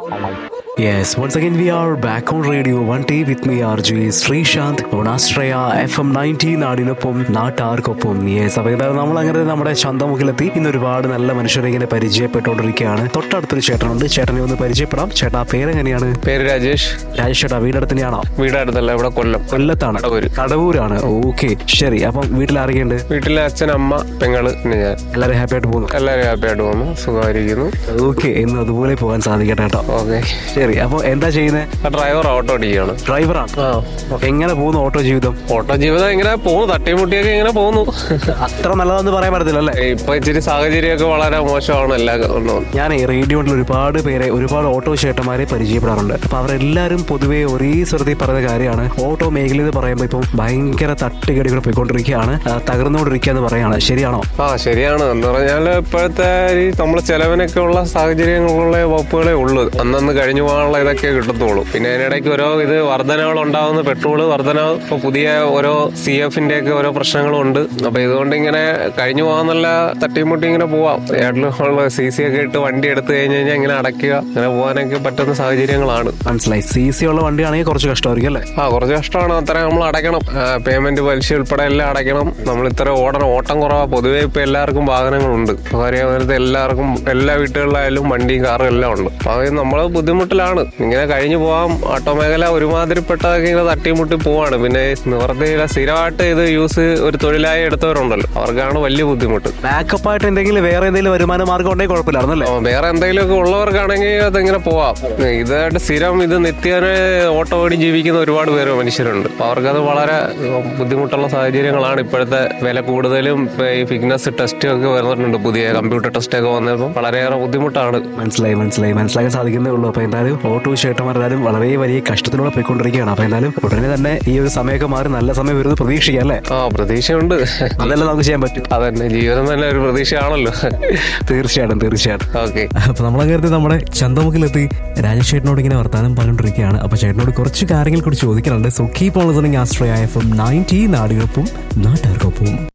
Yes, once again we are back on Radio 1T with me RJ Sreesanth on Astraya FM 90 നാടിനൊപ്പം നാട്ടാർക്കൊപ്പം yes അപ്പോൾ ഇതാ നമ്മൾ അങ്ങനെ നമ്മുടെ ചന്തമുഖിലെത്തി ഇന്ന് ഒരുപാട് നല്ല മനുഷ്യരെ ഇങ്ങനെ പരിചയപ്പെട്ടുകൊണ്ടിരിക്കുകയാണ് തൊട്ടടുത്തൊരു ചേട്ടനുണ്ട് ചേട്ടനെ ഒന്ന് പരിചയപ്പെടാം ചേട്ടാ പേരെങ്ങനെയാണ് പേര് രാജേഷ് രാജേഷ് ചേട്ടാ വീടടുത്ത് തന്നെയാണോ വീടടുത്തല്ല ഇവിടെ കൊല്ലം കൊല്ലത്താണ് കടവൂര്. കടവൂരാണ് ഓക്കെ ശരി അപ്പം വീട്ടിൽ ആരൊക്കെയുണ്ട് വീട്ടിലെ അച്ഛൻ അമ്മ പെങ്ങള് പിന്നെ ഞാൻ എല്ലാവരും ഹാപ്പി ആയിട്ട് പോകുന്നു എല്ലാവരും ഹാപ്പി ആയിട്ട് പോകുന്നു സുഖമായിരിക്കുന്നു ഓക്കെ എന്ന് അതുപോലെ പോകാൻ സാധിക്കട്ടെ കേട്ടോ ഓക്കെ ശരി അപ്പോൾ എന്താ ചെയ്യുന്നത് ഡ്രൈവർ ഓട്ടോ ഓടിക്കുകയാണ് ഡ്രൈവറാണ് ആ എങ്ങനെ പോകുന്നു ഓട്ടോ ജീവിതം ഓട്ടോ ജീവിതം ഇങ്ങനെ പോകുന്നു തട്ടിമുട്ടിയൊക്കെ ഇങ്ങനെ പോകുന്നു അത്ര നല്ലതെന്ന് പറയാൻ പറ്റത്തില്ല അല്ലേ ഇപ്പൊ ഇച്ചിരി സാഹചര്യമൊക്കെ വളരെ മോശമാണ് എല്ലാ കൊണ്ടും ഞാൻ റേഡിയോയിൽ ഒരുപാട് പേരെ ഒരുപാട് ഓട്ടോ ചേട്ടന്മാരെ പരിചയപ്പെടാറുണ്ട് അപ്പൊ അവരെല്ലാവരും പൊതുവെ ഒരേ സ്വരത്തിൽ പറയുന്ന കാര്യമാണ് ഓട്ടോ മേഖല എന്ന് പറയുമ്പോൾ ഇപ്പം ഭയങ്കര തട്ടുകടികൾ പോയിക്കൊണ്ടിരിക്കുകയാണ് ആ, തകർന്നുകൊണ്ടിരിക്കുക എന്ന് പറയാണ് ശരിയാണോ ആ ശരിയാണ് എന്ന് പറഞ്ഞാൽ ഇപ്പോഴത്തെ ഈ നമ്മൾ ചെലവിനൊക്കെ ഉള്ള സാഹചര്യങ്ങളുള്ള വകുപ്പുകളേ ഉള്ളൂ അന്നന്ന് കഴിഞ്ഞു പോകാനുള്ള ഇതൊക്കെ കിട്ടത്തുള്ളൂ പിന്നെ അതിനിടയ്ക്ക് ഓരോ ഇത് വർധനകൾ ഉണ്ടാവുന്ന പെട്രോള് വർധന ഇപ്പൊ പുതിയ ഓരോ സി എഫിന്റെ ഒക്കെ ഓരോ പ്രശ്നങ്ങളും ഉണ്ട് അപ്പൊ ഇതുകൊണ്ട് ഇങ്ങനെ കഴിഞ്ഞു പോകാൻ നല്ല തട്ടിമുട്ടി ഇങ്ങനെ പോവാം ഏട്ടിലുള്ള സി സി ഒക്കെ ഇട്ട് വണ്ടി എടുത്തു കഴിഞ്ഞ് കഴിഞ്ഞാൽ ഇങ്ങനെ അടയ്ക്കുക അങ്ങനെ പോകാനൊക്കെ പറ്റുന്ന സാഹചര്യങ്ങളാണ് മനസ്സിലായി സി സി ഉള്ള വണ്ടിയാണെങ്കിൽ കുറച്ച് കഷ്ടമായിരിക്കും അല്ലേ ആ കുറച്ച് കഷ്ടമാണ് അത്ര നമ്മൾ അടയ്ക്കണം പേയ്മെന്റ് പലിശ ഉൾപ്പെടെ എല്ലാം അടയ്ക്കണം നമ്മൾ ഇത്ര ഓടണം ഓട്ടം കുറവാ പൊതുവെ ഇപ്പൊ എല്ലാവർക്കും വാഹനങ്ങളുണ്ട് സ്വകാര്യ എല്ലാവർക്കും എല്ലാ വീട്ടുകളിലായാലും വണ്ടിയും കാറും എല്ലാം ഉണ്ട് അപ്പൊ അത് നമ്മൾ ബുദ്ധിമുട്ടിലാണ് ഇങ്ങനെ കഴിഞ്ഞു പോകാം ഓട്ടോ മേഖല ഒരുമാതിരിപ്പെട്ടതൊക്കെ ഇങ്ങനെ തട്ടിമുട്ടി പോവാണ് പിന്നെ നിവർത്തിയില്ല സ്ഥിരമായിട്ട് ഇത് യൂസ് ഒരു തൊഴിലായി എടുത്തവരുണ്ടല്ലോ അവർക്കാണ് വലിയ ബുദ്ധിമുട്ട് ബാക്കപ്പ് ആയിട്ട് എന്തെങ്കിലും വേറെ എന്തെങ്കിലും വരുമാന മാർഗം ഉണ്ടെങ്കിൽ കുഴപ്പമില്ലായിരുന്നല്ലേ ഓ, വേറെ എന്തെങ്കിലുമൊക്കെ ഉള്ളവർക്കാണെങ്കിൽ അതെങ്ങനെ പോവാം ഇതായിട്ട് സ്ഥിരം ഇത് നിത്യേന ഓട്ടോ ഓടി ജീവിക്കുന്ന ഒരുപാട് പേര് മനുഷ്യരുണ്ട് അപ്പൊ അവർക്കത് വളരെ ഉം, ബുദ്ധിമുട്ടുള്ള സാഹചര്യങ്ങളാണ് ഇപ്പോഴത്തെ വില കൂടുതലും ഇപ്പൊ ഈ ഫിറ്റ്നസ് ടെസ്റ്റ് ഒക്കെ വരുന്നുണ്ട് പുതിയ കമ്പ്യൂട്ടർ ടെസ്റ്റ് ഒക്കെ വന്നപ്പോൾ വളരെയേറെ ബുദ്ധിമുട്ടാണ് മനസ്സിലായി മനസ്സിലായി മനസ്സിലാക്കാൻ സാധിക്കുന്നേ ഉള്ളൂ അപ്പൊ എന്തായാലും ഓട്ടോ ചേട്ടന്മാരെല്ലാവരും വളരെ വലിയ കഷ്ടത്തിലൂടെ പോയിക്കൊണ്ടിരിക്കുകയാണ് അപ്പൊ എന്തായാലും ഉടനെ തന്നെ ഈ ഒരു സമയമൊക്കെ മാറി നല്ല സമയം വരുന്നത് പ്രതീക്ഷിക്കാം അല്ലേ ആ പ്രതീക്ഷയുണ്ട് അതെല്ലാം നമുക്ക് ചെയ്യാൻ പറ്റും അതന്നെ ജീവിതം തന്നെ ഒരു പ്രതീക്ഷയാണല്ലോ തീർച്ചയായിട്ടും തീർച്ചയായിട്ടും ഓക്കെ അപ്പൊ നമ്മളങ്ങനെ നമ്മുടെ ചന്തമുഖിലെത്തി രാജേഷ് ചേട്ടനോട് ഇങ്ങനെ വർത്താനം പറഞ്ഞുകൊണ്ടിരിക്കുകയാണ് അപ്പൊ ചേട്ടനോട് കുറച്ച് കാര്യങ്ങൾ കൂടി ചോദിക്കാനുണ്ട് സോ കീപ് ഓൺ ലിസണിങ് ആസ്ട്രയ എഫ് എം നയൻറ്റി നാടുകൾക്കും നാട്ടുകാർക്കൊപ്പം